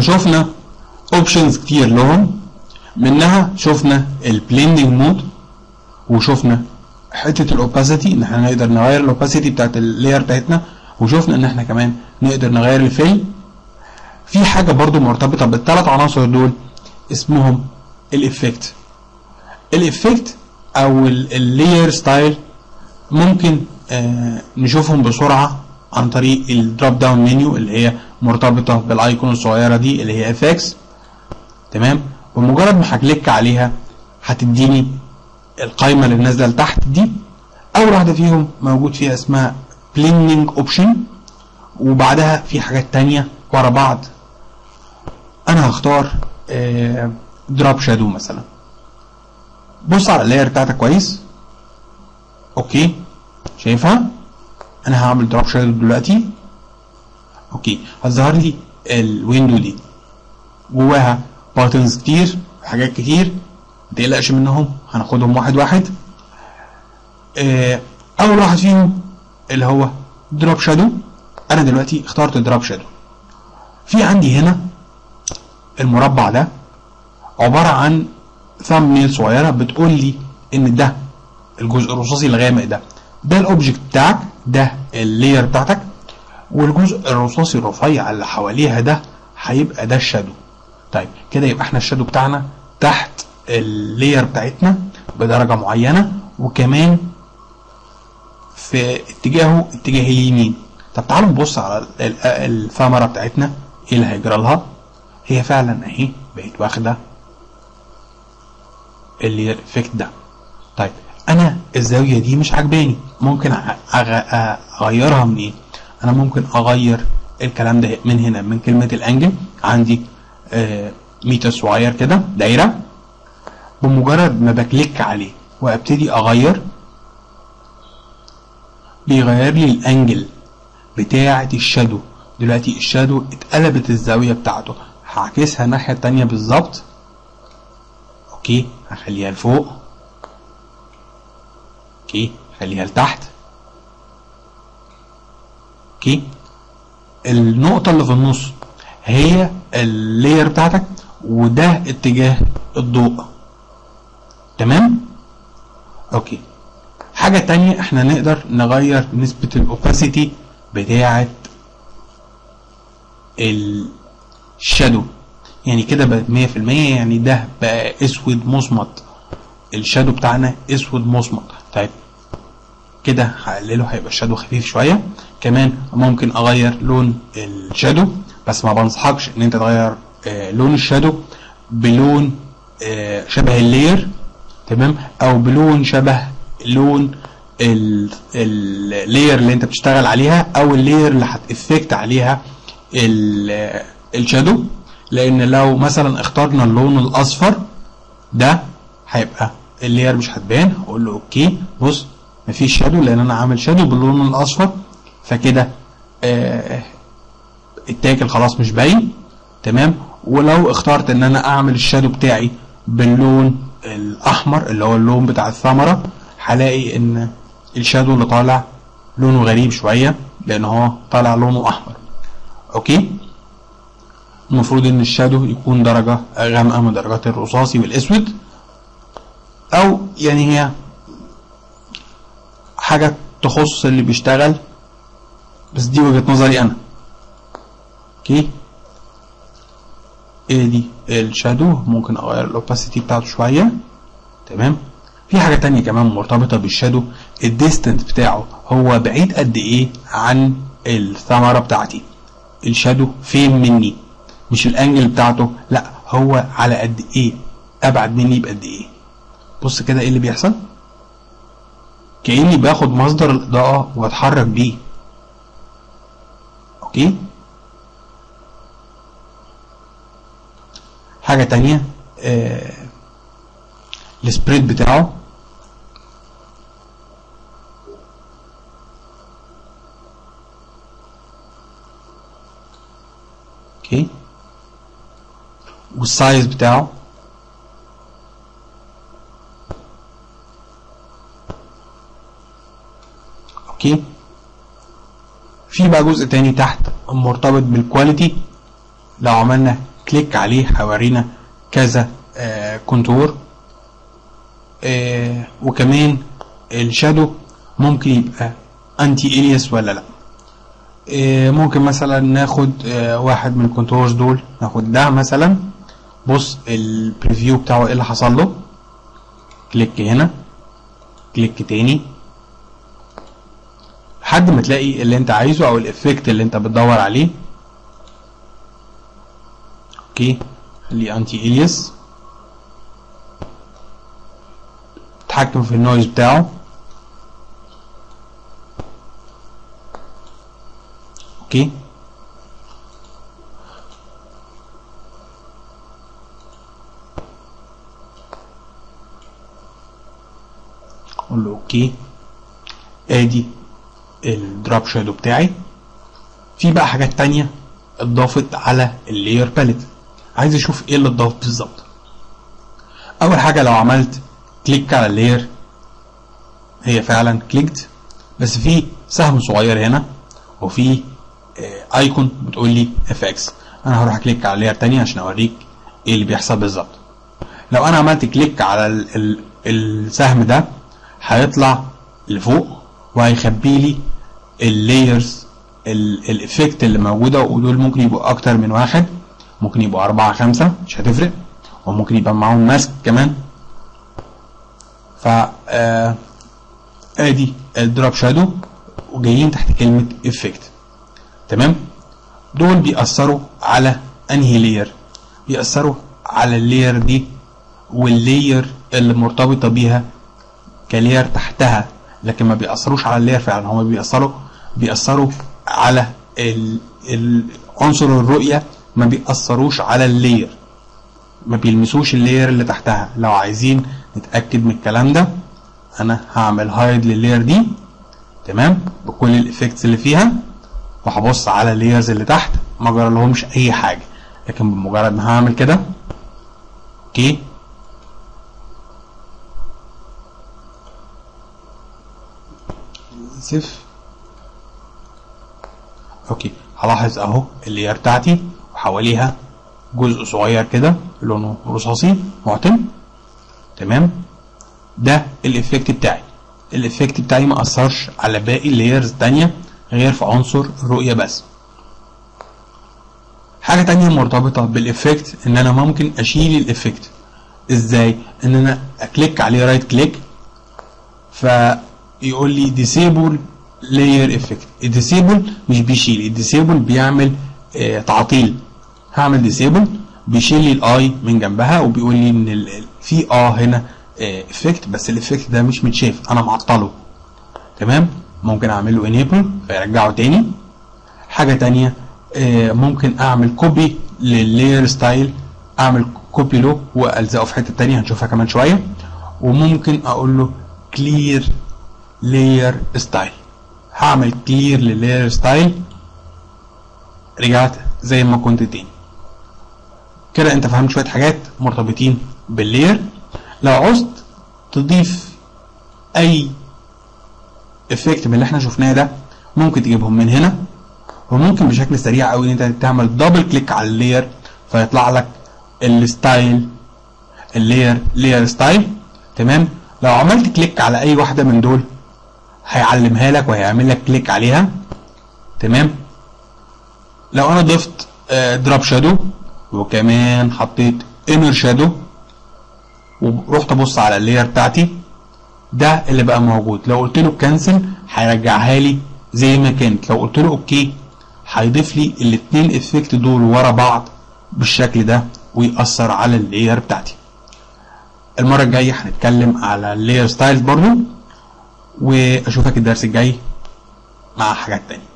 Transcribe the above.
فشفنا اوبشنز كتير لهم منها شفنا البليندنج مود وشفنا حته الاوباسيتي ان احنا نقدر نغير الاوباسيتي بتاعت اللاير بتاعتنا وشفنا ان احنا كمان نقدر نغير الفيل في حاجه برضو مرتبطه بالثلاث عناصر دول اسمهم الافكت الافكت او اللاير ستايل ممكن آه نشوفهم بسرعه عن طريق الدروب داون منيو اللي هي مرتبطه بالايكون الصغيره دي اللي هي اف اكس تمام بمجرد ما هكليك عليها هتديني القائمه اللي نازله لتحت دي اول واحده فيهم موجود فيها اسمها بليندنج اوبشن وبعدها في حاجات تانية ورا بعض انا هختار دروب شادو مثلا بص على اللاير بتاعتك كويس اوكي شايفها انا هعمل دروب شادو دلوقتي اوكي هتظهر لي الويندو دي جواها باترنز كتير حاجات كتير متقلقش منهم هناخدهم واحد واحد اه اول واحد فيهم اللي هو دروب شادو انا دلوقتي اخترت دروب شادو في عندي هنا المربع ده عبارة عن ثامبنيل صغيرة بتقول لي ان ده الجزء الرصاصي الغامق ده ده الاوبجكت بتاعك ده اللاير بتاعتك والجزء الرصاصي الرفيع اللي حواليها ده هيبقى ده الشادو طيب كده يبقى احنا الشادو بتاعنا تحت اللاير بتاعتنا بدرجة معينة وكمان في اتجاهه اتجاه اليمين طب تعالوا نبص على الثمرة بتاعتنا ايه اللي هيجرى لها هي فعلا اهي بقت واخدة اللي افكت ده طيب انا الزاوية دي مش عجباني ممكن اغيرها من ايه انا ممكن اغير الكلام ده من هنا من كلمة الانجل عندي آه ميتر صغير كده دايرة بمجرد ما بكليك عليه وابتدي اغير بيغير لي الانجل بتاعة الشادو دلوقتي الشادو اتقلبت الزاوية بتاعته هعكسها الناحية التانية بالظبط اوكي هخليها لفوق اوكي خليها لتحت اوكي النقطة اللي في النص هي اللاير بتاعتك وده اتجاه الضوء تمام اوكي حاجة تانية احنا نقدر نغير نسبة الاوباسيتي بتاعة الشادو يعني كده بقت مية في المية يعني ده بقى اسود مصمت الشادو بتاعنا اسود مصمت طيب كده هقلله هيبقى الشادو خفيف شوية كمان ممكن اغير لون الشادو بس ما بنصحكش ان انت تغير آه لون الشادو بلون آه شبه اللاير تمام او بلون شبه لون اللاير اللي انت بتشتغل عليها او اللاير اللي هتافكت عليها الشادو لان لو مثلا اخترنا اللون الاصفر ده هيبقى اللاير مش هتبان هقول له اوكي بص مفيش شادو لان انا عامل شادو باللون الاصفر فكده آه التاكل خلاص مش باين تمام ولو اخترت ان انا اعمل الشادو بتاعي باللون الاحمر اللي هو اللون بتاع الثمره هلاقي ان الشادو اللي طالع لونه غريب شويه لان هو طالع لونه احمر اوكي المفروض ان الشادو يكون درجه غامقه من درجات الرصاصي والاسود او يعني هي حاجه تخص اللي بيشتغل بس دي وجهه نظري انا اوكي ايه دي الشادو ممكن اغير الاوباسيتي بتاعته شويه تمام في حاجه تانية كمان مرتبطه بالشادو الديستنت بتاعه هو بعيد قد ايه عن الثمره بتاعتي الشادو فين مني مش الانجل بتاعته لا هو على قد ايه ابعد مني بقد ايه بص كده ايه اللي بيحصل كاني باخد مصدر الاضاءه واتحرك بيه اوكي حاجة تانية آه السبريد بتاعه اوكي والسايز بتاعه اوكي في بقى جزء تاني تحت مرتبط بالكواليتي لو عملنا كليك عليه هيورينا كذا آه كونتور آه وكمان الشادو ممكن يبقى انتي الياس ولا لا آه ممكن مثلا ناخد آه واحد من الكنترولز دول ناخد ده مثلا بص البريفيو بتاعه ايه اللي حصل له كليك هنا كليك تاني لحد ما تلاقي اللي انت عايزه او الافكت اللي انت بتدور عليه اوكي خليه انتي الياس تحكم في النويز بتاعه اوكي اقول له اوكي ادي الدروب شادو بتاعي في بقى حاجات تانية اتضافت على اللاير باليت عايز اشوف ايه اللي اتضاف بالظبط اول حاجه لو عملت كليك على اللاير هي فعلا كليكت بس في سهم صغير هنا وفي ايكون بتقول لي اف اكس انا هروح اكليك على لاير تانية عشان اوريك ايه اللي بيحصل بالظبط لو انا عملت كليك على ال ال السهم ده هيطلع لفوق وهيخبي لي اللايرز الافكت اللي موجوده ودول ممكن يبقوا اكتر من واحد ممكن يبقوا أربعة خمسة مش هتفرق وممكن يبقى معاهم ماسك كمان ف آه ادي الدروب شادو وجايين تحت كلمة افكت تمام دول بيأثروا على انهي لاير بيأثروا على اللاير دي واللاير اللي مرتبطة بيها كلاير تحتها لكن ما بيأثروش على اللاير فعلا هما بيأثروا بيأثروا على عنصر الرؤية ما بيأثروش على اللاير ما بيلمسوش اللاير اللي تحتها لو عايزين نتأكد من الكلام ده انا هعمل هايد لللاير دي تمام بكل الافكتس اللي فيها وهبص على اللايرز اللي تحت ما جرالهمش اي حاجه لكن بمجرد ما هعمل كده اوكي اسف اوكي هلاحظ اهو اللاير بتاعتي وحواليها جزء صغير كده لونه رصاصي معتم تمام ده الافكت بتاعي الافكت بتاعي ما اثرش على باقي اللايرز التانية غير في عنصر الرؤية بس حاجة تانية مرتبطة بالافكت ان انا ممكن اشيل الافكت ازاي ان انا اكليك عليه رايت كليك فيقول لي disable layer effect الديسيبل مش بيشيل الديسيبل بيعمل آه تعطيل هعمل ديسيبل بيشيل لي الاي من جنبها وبيقول لي ان في اه هنا افكت بس الافكت ده مش متشاف انا معطله تمام ممكن اعمل له انيبل فيرجعه تاني حاجه تانية آه ممكن اعمل كوبي لللاير ستايل اعمل كوبي له والزقه في حته تانية هنشوفها كمان شويه وممكن اقول له كلير لاير ستايل هعمل كلير لللاير ستايل رجعت زي ما كنت تاني كده انت فهمت شويه حاجات مرتبطين باللاير لو عوزت تضيف اي افكت من اللي احنا شفناه ده ممكن تجيبهم من هنا وممكن بشكل سريع قوي ان انت تعمل دبل كليك على اللاير فيطلع لك الستايل اللاير لاير ستايل تمام لو عملت كليك على اي واحده من دول هيعلمها لك وهيعمل لك كليك عليها تمام لو انا ضفت دروب شادو وكمان حطيت انر شادو ورحت ابص على اللاير بتاعتي ده اللي بقى موجود لو قلت له كانسل هيرجعها لي زي ما كانت لو قلت له اوكي هيضيف لي الاثنين افكت دول ورا بعض بالشكل ده ويأثر على اللاير بتاعتي المرة الجاية هنتكلم على اللاير ستايلز برضو واشوفك الدرس الجاي مع حاجات تانية